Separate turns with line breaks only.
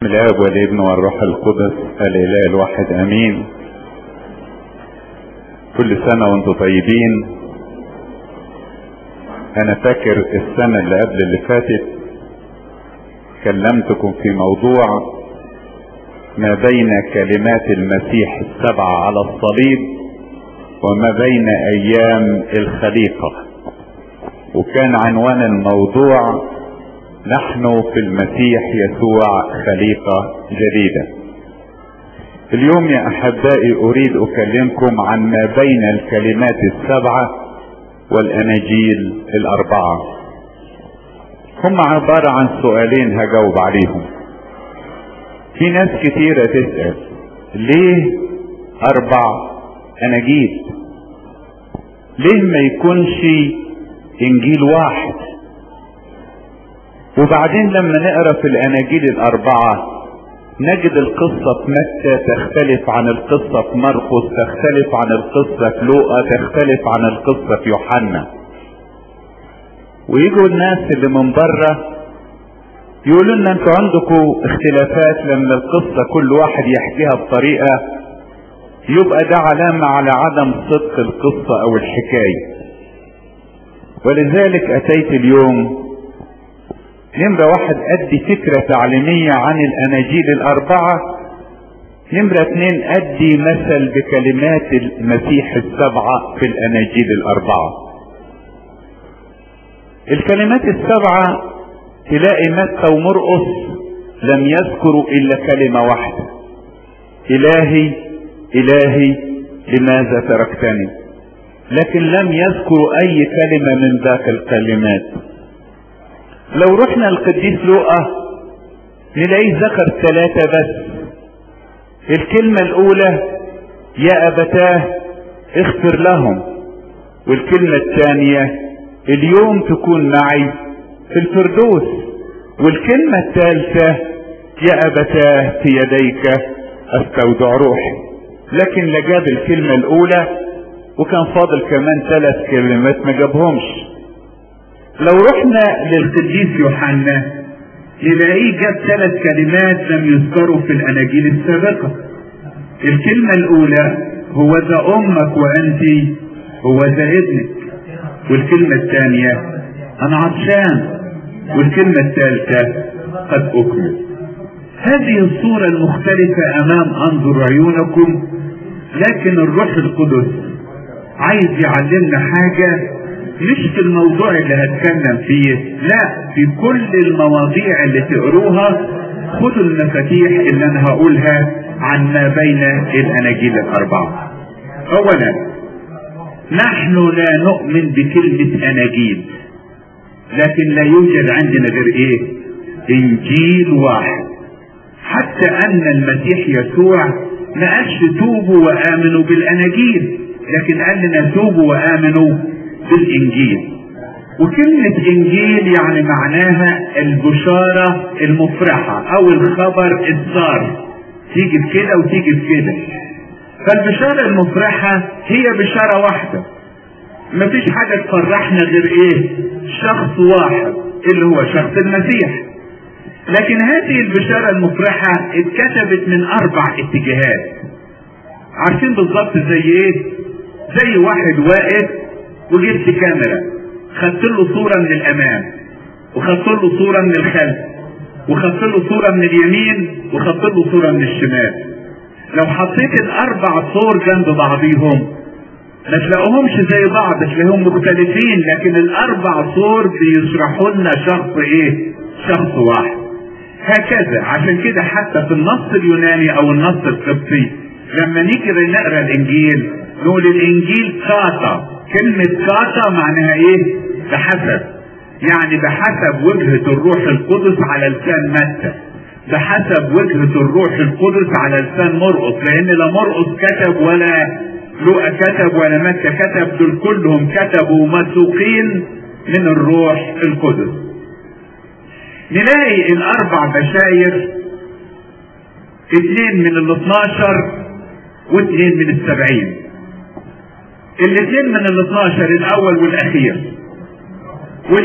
الاب والابن والروح القدس الاله الواحد امين كل سنة وانتم طيبين انا فاكر السنة اللي قبل اللي فاتت كلمتكم في موضوع ما بين كلمات المسيح السبعة على الصليب وما بين ايام الخليقة وكان عنوان الموضوع نحن في المسيح يسوع خليقة جديدة اليوم يا احبائي اريد اكلمكم عن ما بين الكلمات السبعة والاناجيل الاربعة هم عبارة عن سؤالين هجاوب عليهم في ناس كتيرة تسأل ليه اربع اناجيل ليه ما يكونش انجيل واحد وبعدين لما نقرا في الاناجيل الاربعه نجد القصة في متى تختلف عن القصة في مرقس تختلف عن القصة في لوقا تختلف عن القصة في يوحنا ويجوا الناس اللي من بره يقولوا لنا انتوا عندكم اختلافات لما القصة كل واحد يحكيها بطريقة يبقى ده علامة على عدم صدق القصة او الحكاية ولذلك اتيت اليوم نمرة واحد ادي فكرة تعليمية عن الاناجيل الاربعة نمرة اتنين ادي مثل بكلمات المسيح السبعة في الاناجيل الاربعة الكلمات السبعة تلاقي متى ومرقس لم يذكروا الا كلمة واحدة الهي الهي لماذا تركتني لكن لم يذكروا اي كلمة من ذاك الكلمات لو رحنا القديس لوقا نلاقيه ذكر ثلاثة بس الكلمة الأولى يا أبتاه اغفر لهم والكلمة الثانية اليوم تكون معي في الفردوس والكلمة الثالثة يا أبتاه في يديك أستودع روحي لكن لا جاب الكلمة الأولى وكان فاضل كمان ثلاث كلمات ما جابهمش لو رحنا للقديس يوحنا نلاقيه جاب ثلاث كلمات لم يذكروا في الاناجيل السابقه الكلمه الاولى هو ذا امك وانت هو ذا ابنك والكلمه الثانيه انا عطشان والكلمه الثالثه قد اكمل هذه الصوره المختلفه امام انظر عيونكم لكن الروح القدس عايز يعلمنا حاجه مش في الموضوع اللي هتكلم فيه لا في كل المواضيع اللي تقروها خدوا المفاتيح اللي انا هقولها عن ما بين الاناجيل الاربعه اولا نحن لا نؤمن بكلمة اناجيل لكن لا يوجد عندنا غير ايه انجيل واحد حتى ان المسيح يسوع ما قالش توبوا وامنوا بالاناجيل لكن قال لنا توبوا وامنوا بالانجيل وكلمة انجيل يعني معناها البشارة المفرحة او الخبر السار تيجي بكده وتيجي بكده فالبشارة المفرحة هي بشارة واحدة مفيش حاجة تفرحنا غير ايه شخص واحد اللي هو شخص المسيح لكن هذه البشارة المفرحة اتكتبت من اربع اتجاهات عارفين بالظبط زي ايه زي واحد واقف وجبت كاميرا خدت له صورة من الأمام وخدت له صورة من الخلف وخدت له صورة من اليمين وخدت له صورة من الشمال لو حطيت الأربع صور جنب بعضيهم ما تلاقوهمش زي بعض تلاقيهم مختلفين لكن الأربع صور بيشرحوا لنا شخص إيه؟ شخص واحد هكذا عشان كده حتى في النص اليوناني أو النص القبطي لما نيجي نقرا الإنجيل نقول الإنجيل كاتا كلمة كاتا معناها ايه بحسب يعني بحسب وجهة الروح القدس على لسان متى بحسب وجهة الروح القدس على لسان مرقس لان لا مرقس كتب ولا لوقا كتب ولا متى كتب دول كلهم كتبوا مسوقين من الروح القدس نلاقي الاربع بشاير اثنين من ال 12 واثنين من السبعين الاثنين من ال 12 الاول والاخير